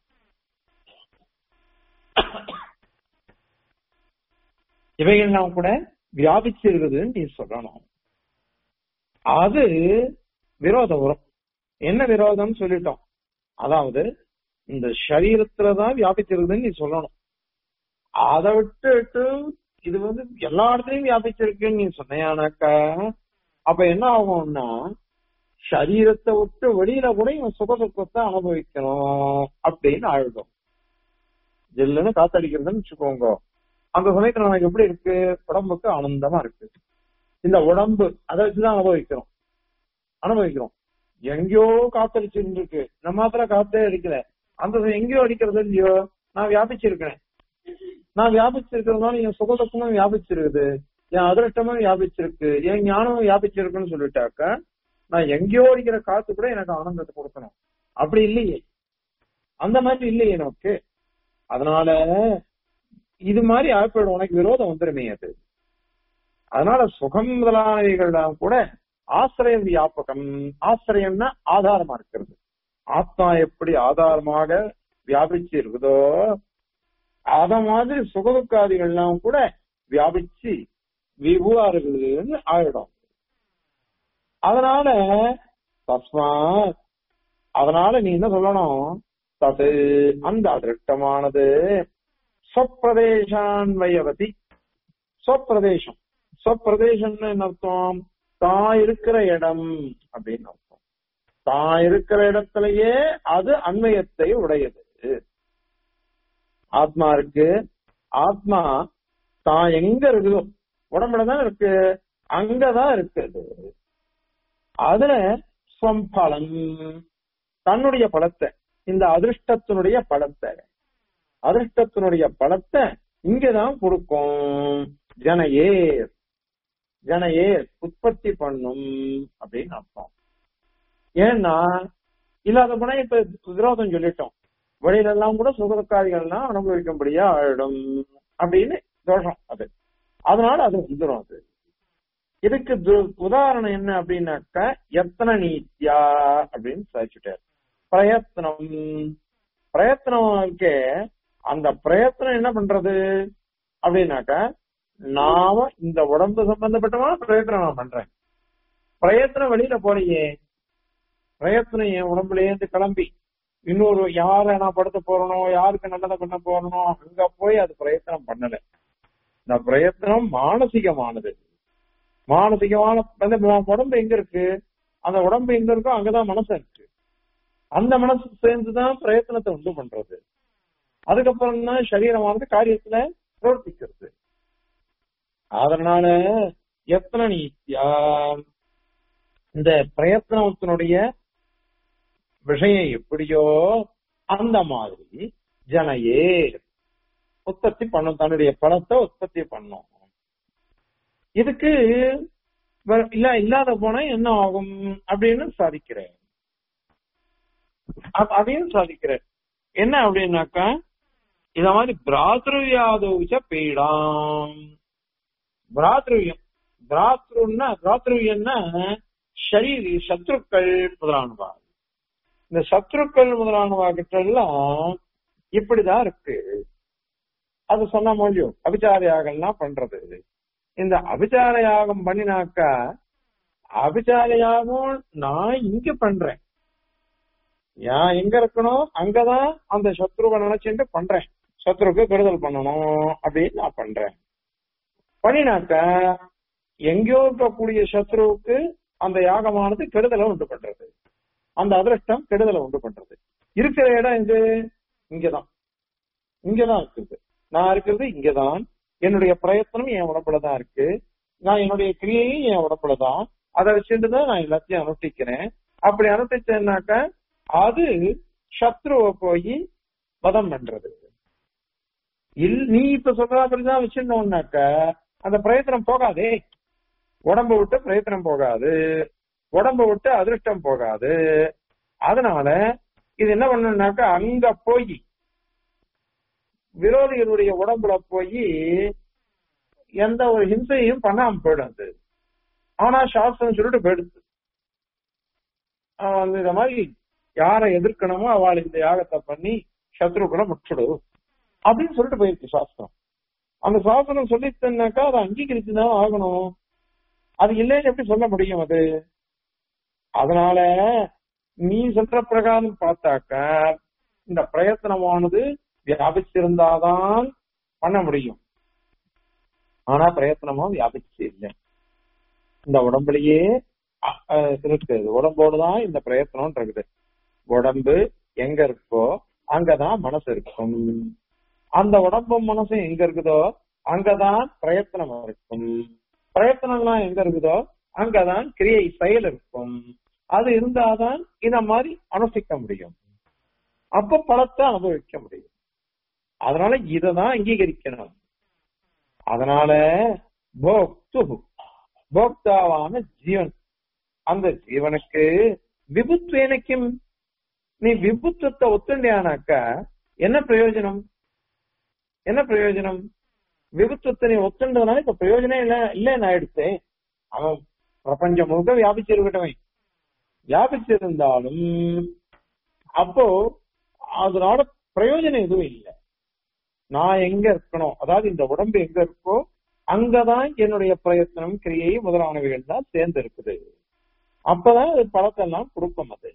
இவைகள்லாம் கூட வியாபிச்சிருக்குதுன்னு நீ சொல்லணும் அது விரோதம் வரும் என்ன விரோதம் சொல்லிட்டோம் அதாவது இந்த சரீரத்துலதான் வியாபிச்சிருக்குதுன்னு நீ சொல்லணும் அதை விட்டுட்டு இது வந்து எல்லா இடத்துலயும் வியாபிச்சிருக்குன்னு நீ சொன்னையானாக்கா அப்ப என்ன ஆகும்னா சரீரத்தை விட்டு வெளியில கூட இவன் சுக துக்கத்தை அனுபவிக்கணும் அப்படின்னு ஆயிடும் ஜில்லுன்னு காத்தடிக்கிறதுன்னு வச்சுக்கோங்க அந்த சமயத்துல நமக்கு எப்படி இருக்கு உடம்புக்கு ஆனந்தமா இருக்கு இந்த உடம்பு அதை வச்சுதான் அனுபவிக்கிறோம் அனுபவிக்கிறோம் எங்கேயோ காத்தடிச்சுட்டு இருக்கு நம்ம மாத்திர காத்தே அடிக்கல அந்த எங்கேயோ அடிக்கிறது இல்லையோ நான் வியாபிச்சிருக்கேன் நான் வியாபிச்சிருக்கிறதுனால என் சுகதுக்கமும் வியாபிச்சிருக்குது என் அதிருஷ்டமும் வியாபிச்சிருக்கு என் ஞானமும் வியாபிச்சிருக்குன்னு சொல்லிட்டாக்க நான் எங்கேயோ அடிக்கிற காத்து கூட எனக்கு ஆனந்தத்தை கொடுக்கணும் அப்படி இல்லையே அந்த மாதிரி இல்லையே நமக்கு அதனால இது மாதிரி ஆப்பிடும் உனக்கு விரோதம் வந்துருமே அது அதனால சுகம் முதலானவைகள்லாம் கூட ஆசிரிய வியாபகம் ஆசிரியம்னா ஆதாரமா இருக்கிறது ஆத்மா எப்படி ஆதாரமாக வியாபிச்சு இருக்குதோ அத மாதிரி சுகதுக்காதிகள்லாம் கூட வியாபிச்சு விபுவா இருக்குதுன்னு ஆயிடும் அதனால தஸ்மா அதனால நீ என்ன சொல்லணும் தது அந்த அதிருஷ்டமானது சொப்பிரதேசான்வயவதி சொப்பிரதேசம் சொப்பிரதேசம்னு என்ன அர்த்தம் தான் இருக்கிற இடம் அப்படின்னு அர்த்தம் தான் இருக்கிற இடத்திலேயே அது அண்மையத்தை உடையது ஆத்மா இருக்கு ஆத்மா தான் எங்க இருக்குதோ உடம்புல தான் இருக்கு அங்கதான் இருக்குது அதுல ஸ்வம்பலம் தன்னுடைய பலத்தை இந்த அதிர்ஷ்டத்தினுடைய பலத்தை அதிர்ஷ்டத்தினுடைய பலத்தை இங்கதான் கொடுக்கும் ஜனையே ஜனையே உற்பத்தி பண்ணும் அப்படின்னு அர்த்தம் ஏன்னா இல்லாத போனா இப்ப விரோதம் சொல்லிட்டோம் வெளியில எல்லாம் கூட சுகதுக்காதிகள்லாம் அனுபவிக்கும்படியா ஆயிடும் அப்படின்னு தோஷம் அது அதனால அது வந்துடும் அது இதுக்கு து- உதாரணம் என்ன அப்படின்னாக்க எத்தனை நீத்தியா அப்படின்னு சாதிச்சுட்டார் பிரயத்னம் பிரயத்னம் இருக்கே அந்த பிரயத்னம் என்ன பண்றது அப்படின்னாக்க நாம இந்த உடம்பு சம்பந்தப்பட்டமான பிரயத்னம் நான் பண்றேன் பிரயத்னம் வெளியில போலையே பிரயத்னம் என் உடம்புல இருந்து கிளம்பி இன்னொரு யார நான் படுத்த போறனோ யாருக்கு நல்லதை பண்ண போறனோ அங்க போய் அது பிரயத்தனம் பண்ணல இந்த பிரயத்தனம் மானசீகமானது மானசீகமான அந்த உடம்பு எங்க இருக்கு அந்த உடம்பு எங்க இருக்கோ அங்கதான் மனசு இருக்கு அந்த மனசு சேர்ந்துதான் பிரயத்தனத்தை உண்டு பண்றது அதுக்கப்புறம் தான் சரீரமானது காரியத்துல பிரவர்த்திக்கிறது அதனால எத்தனை நீத்தியா இந்த பிரயத்தனத்தினுடைய விஷயம் எப்படியோ அந்த மாதிரி ஜனையே உற்பத்தி பண்ணும் தன்னுடைய பணத்தை உற்பத்தி பண்ணும் இதுக்கு வேற- இல்ல இல்லாத போனா என்ன ஆகும் அப்படின்னு சாதிக்கிறேன் அ- அதையும் சாதிக்கிறேன் என்ன அப்படின்னாக்கா இத மாதிரி பிராத்ருவியாதோச்ச பீடாம் பிராத்ருவியம் பிராத்ருன்னா பிராத்ருவியம்னா ஷரீரி சத்ருக்கள் முதலானவா இந்த சத்ருக்கள் முதலானவா கிட்ட எல்லாம் இப்படிதான் இருக்கு அது சொன்ன மொழியும் அபிச்சார யாகம்லாம் பண்றது இந்த அபிச்சார யாகம் பண்ணினாக்கா அபிச்சார யாகம் நான் இங்க பண்றேன் நான் எங்க இருக்கணும் அங்கதான் அந்த சத்ருவை நினைச்சுட்டு பண்றேன் சத்ருக்கு கெடுதல் பண்ணணும் அப்படின்னு நான் பண்றேன் பண்ணினாக்கா எங்கேயோ இருக்கக்கூடிய சத்ருவுக்கு அந்த யாகமானது கெடுதலை உண்டு பண்றது அந்த அதிர்ஷ்டம் கெடுதலை உண்டு பண்றது இருக்கிற இடம் இது இங்கதான் இங்கதான் இருக்குது நான் இருக்கிறது இங்கதான் என்னுடைய பிரயத்தனம் என் உடம்புலதான் இருக்கு நான் என்னுடைய கிரியையும் என் உடம்புலதான் அதை வச்சுட்டு தான் நான் எல்லாத்தையும் அனுஷ்டிக்கிறேன் அப்படி அனுஷ்டிச்சேன்னாக்க அது சத்ருவை போய் வதம் பண்றது இல் நீ இப்ப சொல்ற அப்படிதான் வச்சிருந்தோம்னாக்க அந்த பிரயத்தனம் போகாதே உடம்ப விட்டு பிரயத்தனம் போகாது உடம்ப விட்டு அதிருஷ்டம் போகாது அதனால இது என்ன பண்ணணும்னாக்கா அங்க போய் விரோதிகளுடைய உடம்புல போய் எந்த ஒரு ஹிம்சையும் பண்ணாம போயிடும் அது ஆனா சாஸ்திரம் சொல்லிட்டு போயிடுது அவன் வந்து இந்த மாதிரி யாரை எதிர்க்கணுமோ அவளுக்கு இந்த யாகத்தை பண்ணி சத்ருக்களை முற்றுடு அப்படின்னு சொல்லிட்டு போயிருக்கு சாஸ்திரம் அந்த சாஸ்திரம் சொல்லிச்சுனாக்கா அதை அங்கீகரிச்சுதான் ஆகணும் அது இல்லைன்னு எப்படி சொல்ல முடியும் அது அதனால நீ சொல்ற பிரகாரம் பார்த்தாக்க இந்த பிரயத்தனமானது வியாபிச்சிருந்தாதான் பண்ண முடியும் ஆனா பிரயத்தனமும் வியாபிச்சு இல்லை இந்த உடம்புலயே அ- அஹ் இருக்குது உடம்போடுதான் இந்த பிரயத்தனம் இருக்குது உடம்பு எங்க இருக்கோ அங்கதான் மனசு இருக்கும் அந்த உடம்பும் மனசும் எங்க இருக்குதோ அங்கதான் பிரயத்தனம் இருக்கும் பிரயத்தனம்லாம் எங்க இருக்குதோ அங்கதான் கிரியை செயல் இருக்கும் அது இருந்தாதான் இந்த மாதிரி அனுஷ்டிக்க முடியும் அப்ப பலத்தை அனுபவிக்க முடியும் அதனால இததான் அங்கீகரிக்கணும் அதனால போக்து போக்தாவான ஜீவன் அந்த ஜீவனுக்கு விபுத்வேனக்கும் நீ விபுத்துவத்தை ஒத்துண்டியானாக்கா என்ன பிரயோஜனம் என்ன பிரயோஜனம் விபுத்துவத்தை நீ ஒத்துண்டதுனால இப்ப பிரயோஜனம் இல்ல இல்லைன்னு ஆயிடுச்சு அவன் பிரபஞ்சம் முழுக்க வியாபிச்சிருக்கட்டும் வியாபிச்சிருந்தாலும் அப்போ அதனால பிரயோஜனம் எதுவும் இல்லை நான் எங்க இருக்கணும் அதாவது இந்த உடம்பு எங்க இருக்கோ அங்கதான் என்னுடைய பிரயத்தனம் கிரியை முதலானவைகள் தான் சேர்ந்து இருக்குது அப்பதான் அது பலத்தெல்லாம் கொடுக்கும் அது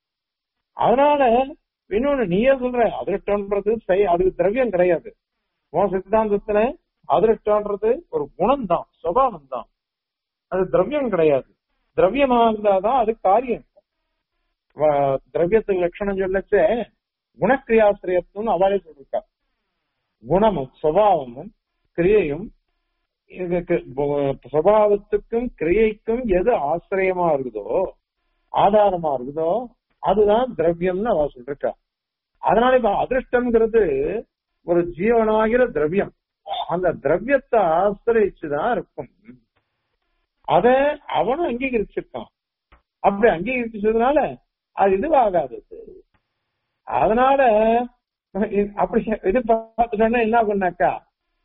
அதனால இன்னொன்னு நீயே சொல்ற அதிருஷ்டம்ன்றது செய் அது திரவியம் கிடையாது உன் சித்தாந்தத்துல அதிருஷ்டம்ன்றது ஒரு குணம் தான் சுபாவம் தான் அது திரவியம் கிடையாது திரவியமா இருந்தாதான் அது காரியம் வ- திரவியத்துக்கு லட்சணம் சொல்லச்சே குணக்கிரியாசிரியத்துவம் அவளே சொல்லிருக்கா குணமும் சுபாவமும் கிரியையும் இதுக்கு பு- சுபாவத்துக்கும் கிரியைக்கும் எது ஆசிரியமா இருக்குதோ ஆதாரமா இருக்குதோ அதுதான் திரவியம்னு அவ சொல்லிருக்கா அதனால இப்ப அதிருஷ்டம்ங்கிறது ஒரு ஜீவனாகிற திரவியம் அந்த திரவியத்தை ஆசிரியச்சுதான் இருக்கும் அத அவனும் அங்கீகரிச்சிருக்கான் அப்படி அங்கீகரிச்சதுனால அது இதுவாகாது அதனால இ- அப்படி இது பார்த்துட்டோன்னா என்ன பண்ணாக்கா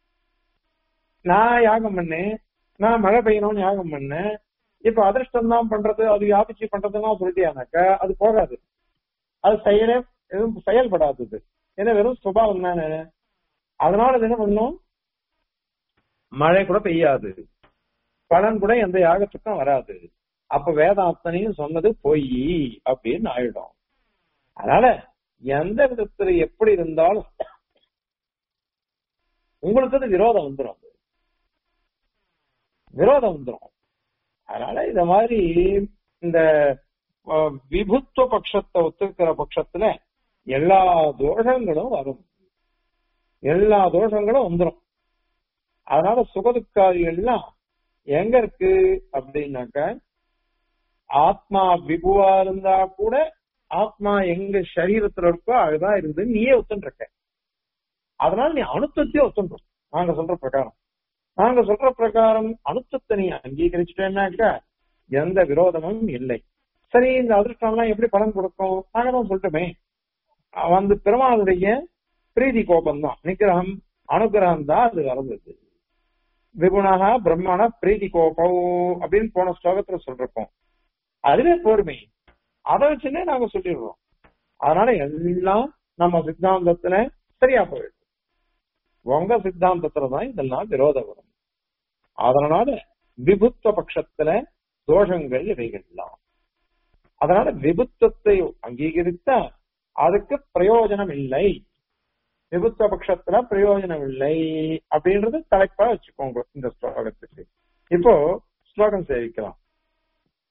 நான் யாகம் பண்ணேன் நான் மழை பெய்யணும்னு யாகம் பண்ணேன் இப்ப அதிர்ஷ்டம் தான் பண்றது அது வியாபிச்சு பண்றதுலாம் சொல்லிட்டியானாக்கா அது போகாது அது செயலே எதுவும் செயல்படாதது ஏன்னா வெறும் சுபாவம் தானே அதனால அது என்ன பண்ணும் மழை கூட பெய்யாது பலன் கூட எந்த யாகத்துக்கும் வராது அப்ப வேதாந்தனையும் சொன்னது பொய் அப்படின்னு ஆயிடும் அதனால எந்த விதத்துல எப்படி இருந்தாலும் உங்களுக்கு அது விரோதம் வந்துடும் அது. விரோதம் வந்துடும் அதனால இந்த மாதிரி இந்த அஹ், விபுத்துவ பட்சத்தை ஒத்துக்கிற பட்சத்துல எல்லா தோஷங்களும் வரும் எல்லா தோஷங்களும் வந்துடும் அதனால சுகதுக்காதிகள்லாம் எங்க இருக்கு அப்படின்னாக்க ஆத்மா விபுவா இருந்தா கூட ஆத்மா எங்க சரீரத்துல இருக்கோ அதுதான் இருந்து நீயே ஒத்துருக்க அதனால நீ அணுத்தத்தையே ஒத்துன்றோம் நாங்க சொல்ற பிரகாரம் நாங்க சொல்ற பிரகாரம் அணுத்தத்தை நீ அங்கீகரிச்சுட்டேன்னாக்க எந்த விரோதமும் இல்லை சரி இந்த அதிர்ஷ்டம் எல்லாம் எப்படி பலன் கொடுக்கும் நாங்க தான் சொல்லிட்டோமே அஹ் வந்து பெருமாளுடைய பிரீதி கோபம் தான் நிகிரகம் அனுகிரகம் தான் அது வளர்ந்தது விகுணாக பிரம்மண பிரீதி கோபம் அப்படின்னு போன ஸ்லோகத்துல சொல்றோம் அதுவே பொறுமை அதை வச்சுன்னே நாங்க சொல்லிடுறோம் அதனால எல்லாம் நம்ம சித்தாந்தத்துல சரியா போயிடுது உங்க சித்தாந்தத்துல தான் இதெல்லாம் விரோதம் வரும் அதனால விபுத்துவ பட்சத்துல தோஷங்கள் இவைகள்லாம் அதனால விபுத்துவத்தை அங்கீகரித்தா அதுக்கு பிரயோஜனம் இல்லை விபுத்துவ பட்சத்துல பிரயோஜனம் இல்லை அப்படின்றது தலைப்பா வச்சுக்கோங்க இந்த ஸ்லோகத்துக்கு இப்போ ஸ்லோகம் சேவிக்கலாம்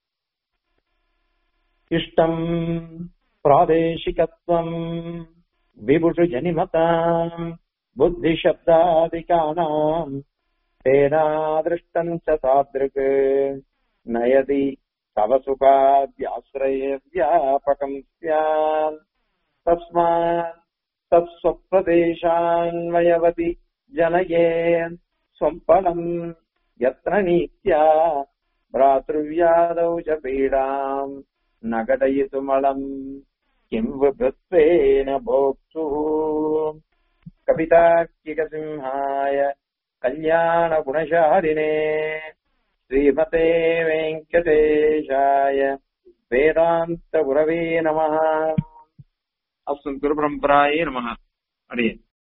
இஷ்டம் பிராதேசிகத்வம் विभुषु जनिमताम् बुद्धिशब्दादिकानाम् तेनादृष्टम् च तादृक् नयति तव सुखाद्याश्रये व्यापकम् स्यात् तस्मात् तत्स्वप्रदेशान्वयवति जनये स्वम्पलम् यत्र नीत्या भ्रातृव्यादौ च पीडाम् न घटयितुमलम् किं विभृत्वेन भोक्तुः कवितार्किकसिंहाय कल्याणगुणशालिने श्रीमते वेङ्कटेशाय वेदान्तगुरवे नमः अस्मद्गुरुपरम्परायै नमः हरि